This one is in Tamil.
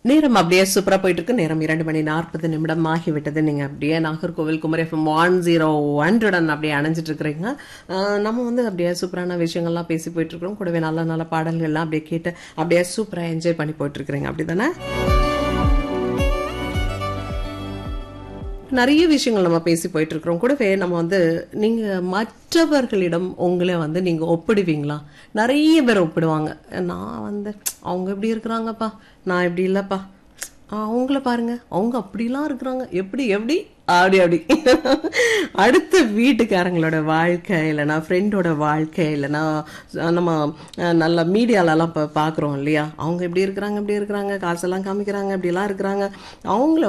நேரம் அப்படியே சூப்பரா போயிட்டு இருக்கு நேரம் இரண்டு மணி நாற்பது நிமிடம் ஆகிவிட்டது நீங்க அப்படியே Nagercoil Kumari FM one zero hundred அப்படியே அணைஞ்சிட்டு இருக்கிறீங்க ஆஹ் நம்ம வந்து அப்படியே சூப்பரான விஷயங்கள்லாம் பேசி போயிட்டு இருக்கிறோம் கூடவே நல்ல நல்ல பாடல்கள்லாம் அப்படியே கேட்டு அப்படியே சூப்பரா என்ஜாய் பண்ணி போயிட்டு இருக்கிறீங்க அப்படிதானே நிறைய விஷயங்கள் நம்ம பேசி போயிட்டு இருக்கிறோம் கூடவே நம்ம வந்து நீங்க மற்றவர்களிடம் உங்களை வந்து நீங்க ஒப்பிடுவீங்களா நிறைய பேர் ஒப்பிடுவாங்க நான் வந்து அவங்க எப்படி இருக்கிறாங்கப்பா நான் இப்படி இல்லப்பா அவங்கள பாருங்க அவங்க அப்படிலாம் இருக்கிறாங்க எப்படி எப்படி அப்படி அப்படி அடுத்த வீட்டுக்காரங்களோட வாழ்க்கை இல்லைன்னா ஃப்ரெண்டோட வாழ்க்கை இல்லைன்னா நம்ம அஹ், நல்ல மீடியாலலாம் இப்போ பார்க்குறோம் இல்லையா அவங்க எப்படி இருக்கிறாங்க இப்படி இருக்கிறாங்க காசெல்லாம் காமிக்கிறாங்க இப்படிலாம் இருக்கிறாங்க அவங்கள